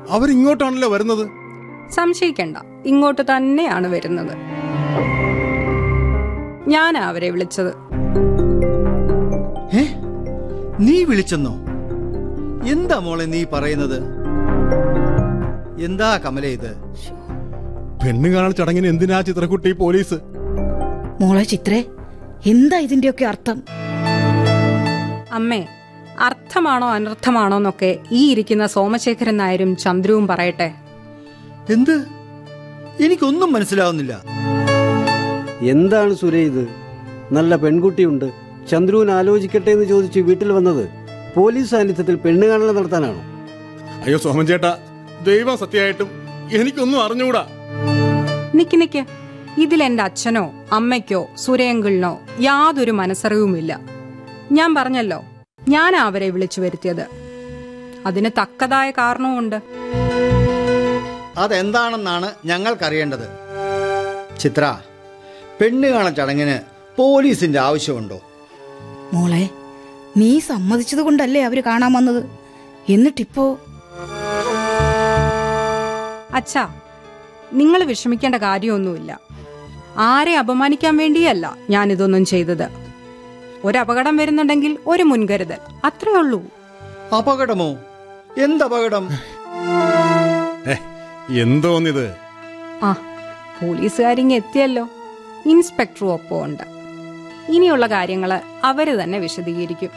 അവരിങ്ങോട്ടാണല്ലോ വരുന്നത് സംശയിക്കണ്ട ഇങ്ങോട്ട് തന്നെയാണ് വരുന്നത് ഞാനാ അവരെ വിളിച്ചത് ഏ നീ വിളിച്ചെന്നോ എന്താ മോളെ നീ പറയുന്നത് എന്താ കമല ഇത് പെണ്ണ് കാണൽ ചടങ്ങിന് എന്തിനാ ചിത്രക്കുട്ടി പോലീസ് മോളെ ചിത്രേ എന്താ ഇതിന്റെയൊക്കെ അർത്ഥം അമ്മേ അർത്ഥമാണോ അനർത്ഥമാണോ എന്നൊക്കെ ഈ ഇരിക്കുന്ന സോമശേഖരൻ നായരും ചന്ദ്രുവും പറയട്ടെ എന്ത് എനിക്കൊന്നും മനസ്സിലാവുന്നില്ല എന്താണ് സുരേ ഇത് നല്ല പെൺകുട്ടിയുണ്ട് ചന്ദ്രുവിന് ആലോചിക്കട്ടെ എന്ന് ചോദിച്ച് വീട്ടിൽ വന്നത് പോലീസ് സാന്നിധ്യത്തിൽ പെണ്ണുകാണൽ നടത്താനാണോ അയ്യോ സോമൻ ചേട്ടാ ദൈവം സത്യമായിട്ടും എനിക്കൊന്നും അറിഞ്ഞുകൂടാ നിക്ക് നിക്ക് ഇതിൽ എന്റെ അച്ഛനോ അമ്മയ്ക്കോ സുരേങ്കിളിനോ യാതൊരു മനസ്സറിവുമില്ല ഞാൻ പറഞ്ഞല്ലോ ഞാനാ അവരെ വിളിച്ചു വരുത്തിയത് അതിന് തക്കതായ കാരണവുമുണ്ട് അതെന്താണെന്നാണ് ഞങ്ങൾക്കറിയേണ്ടത് ചിത്ര പെണ്ണ് കാണൽ ചടങ്ങിന് പോലീസിന്റെ ആവശ്യമുണ്ടോ മോളെ നീ സമ്മതിച്ചത് കൊണ്ടല്ലേ അവര് കാണാൻ വന്നത് എന്നിട്ടിപ്പോ അച്ഛാ നിങ്ങൾ വിഷമിക്കേണ്ട കാര്യമൊന്നുമില്ല ആരെ അപമാനിക്കാൻ വേണ്ടിയല്ല ഞാൻ ഇതൊന്നും ചെയ്തത് ഒരപകടം വരുന്നുണ്ടെങ്കിൽ ഒരു മുൻകരുതൽ അത്രേ ഉള്ളൂ അപകടമോ എന്തപകടം എന്തോന്നിത് ആ പോലീസുകാരിങ്ങ് എത്തിയല്ലോ ഇൻസ്പെക്ടറും ഒപ്പം ഉണ്ട് ഇനിയുള്ള കാര്യങ്ങൾ അവര് തന്നെ വിശദീകരിക്കും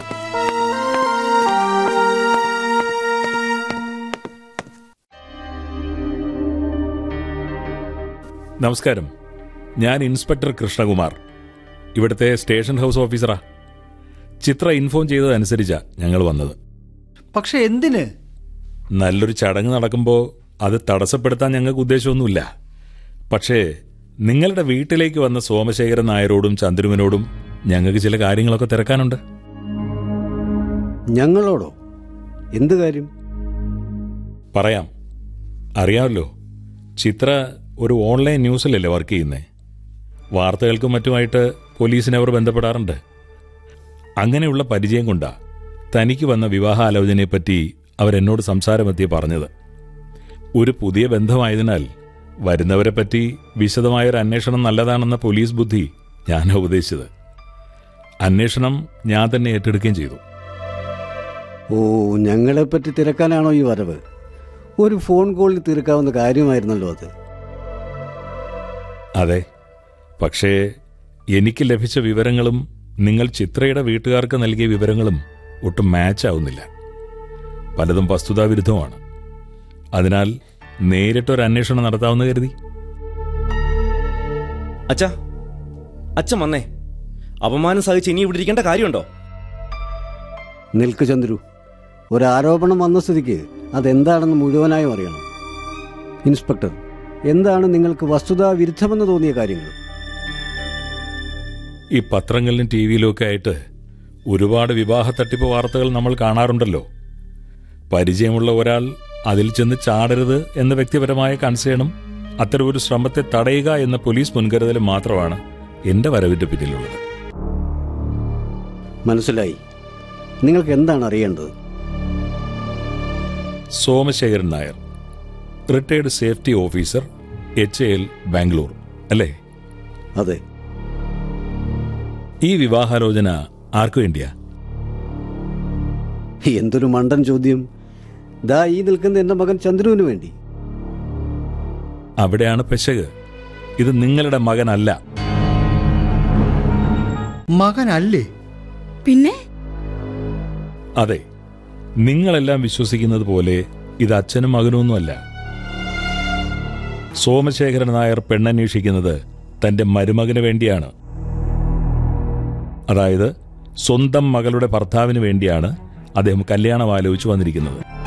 നമസ്കാരം ഞാൻ ഇൻസ്പെക്ടർ കൃഷ്ണകുമാർ ഇവിടുത്തെ സ്റ്റേഷൻ ഹൗസ് ഓഫീസറാ ചിത്ര ഇൻഫോം ചെയ്തതനുസരിച്ചാ ഞങ്ങൾ വന്നത് പക്ഷെ എന്തിന് നല്ലൊരു ചടങ്ങ് നടക്കുമ്പോൾ അത് തടസ്സപ്പെടുത്താൻ ഞങ്ങൾക്ക് ഉദ്ദേശമൊന്നുമില്ല പക്ഷേ നിങ്ങളുടെ വീട്ടിലേക്ക് വന്ന സോമശേഖരൻ നായരോടും ചന്ദ്രുവിനോടും ഞങ്ങൾക്ക് ചില കാര്യങ്ങളൊക്കെ തിരക്കാനുണ്ട് ഞങ്ങളോടോ എന്ത് കാര്യം പറയാം അറിയാമല്ലോ ചിത്ര ഒരു ഓൺലൈൻ ന്യൂസിലല്ലേ വർക്ക് ചെയ്യുന്നേ വാർത്തകൾക്കും മറ്റുമായിട്ട് പോലീസിനെ അവർ ബന്ധപ്പെടാറുണ്ട് അങ്ങനെയുള്ള പരിചയം കൊണ്ടാ തനിക്ക് വന്ന വിവാഹാലോചനയെപ്പറ്റി അവരെന്നോട് സംസാരമെത്തിയ പറഞ്ഞത് ഒരു പുതിയ ബന്ധമായതിനാൽ വരുന്നവരെപ്പറ്റി വിശദമായൊരു അന്വേഷണം നല്ലതാണെന്ന പോലീസ് ബുദ്ധി ഞാൻ ഉപദേശിച്ചത് അന്വേഷണം ഞാൻ തന്നെ ഏറ്റെടുക്കുകയും ചെയ്തു ഓ ഞങ്ങളെപ്പറ്റി തിരക്കാനാണോ ഈ വരവ് ഒരു ഫോൺ കോളിൽ തീർക്കാവുന്ന കാര്യമായിരുന്നല്ലോ അത് അതെ പക്ഷേ എനിക്ക് ലഭിച്ച വിവരങ്ങളും നിങ്ങൾ ചിത്രയുടെ വീട്ടുകാർക്ക് നൽകിയ വിവരങ്ങളും ഒട്ടും മാച്ച് ആവുന്നില്ല പലതും വസ്തുതാവിരുദ്ധമാണ് അതിനാൽ നേരിട്ടൊരു അന്വേഷണം നടത്താമെന്ന് കരുതി അച്ഛാ അച്ഛൻ വന്നേ അപമാനം സഹിച്ച് ഇനി ഇവിടെ ഇരിക്കേണ്ട കാര്യമുണ്ടോ നിൽക്ക് ചന്ദ്രു ഒരാരോപണം വന്ന സ്ഥിതിക്ക് അതെന്താണെന്ന് മുഴുവനായും അറിയണം ഇൻസ്പെക്ടർ എന്താണ് നിങ്ങൾക്ക് വസ്തുതാ വിരുദ്ധമെന്ന് തോന്നിയ കാര്യങ്ങൾ ഈ പത്രങ്ങളിലും ടി വിയിലും ഒക്കെ ആയിട്ട് ഒരുപാട് വിവാഹ തട്ടിപ്പ് വാർത്തകൾ നമ്മൾ കാണാറുണ്ടല്ലോ പരിചയമുള്ള ഒരാൾ അതിൽ ചെന്ന് ചാടരുത് എന്ന വ്യക്തിപരമായ കൺസേണും അത്തരമൊരു ശ്രമത്തെ തടയുക എന്ന പോലീസ് മുൻകരുതലും മാത്രമാണ് എന്റെ വരവിന്റെ പിന്നിലുള്ളത് മനസ്സിലായി നിങ്ങൾക്ക് എന്താണ് അറിയേണ്ടത് Somasekharan Nair retired safety officer H L Bangalore അല്ലേ അതെ ഈ വിവാഹാലോചന ആർക്കു വേണ്ടിയാ എന്തൊരു മണ്ടൻ ചോദ്യം ദാ ഈ നിൽക്കുന്ന എന്റെ മകൻ ചന്ദ്രുവിന് വേണ്ടി അവിടെയാണ് പെശക് ഇത് നിങ്ങളുടെ മകനല്ല മകനല്ലേ പിന്നെ അതെ നിങ്ങളെല്ലാം വിശ്വസിക്കുന്നത് പോലെ ഇത് അച്ഛനും മകനൊന്നുമല്ല സോമശേഖരൻ നായർ പെണ്ണന്വേഷിക്കുന്നത് തന്റെ മരുമകന് വേണ്ടിയാണ് അതായത് സ്വന്തം മകളുടെ ഭർത്താവിന് വേണ്ടിയാണ് അദ്ദേഹം കല്യാണം ആലോചിച്ചു വന്നിരിക്കുന്നത്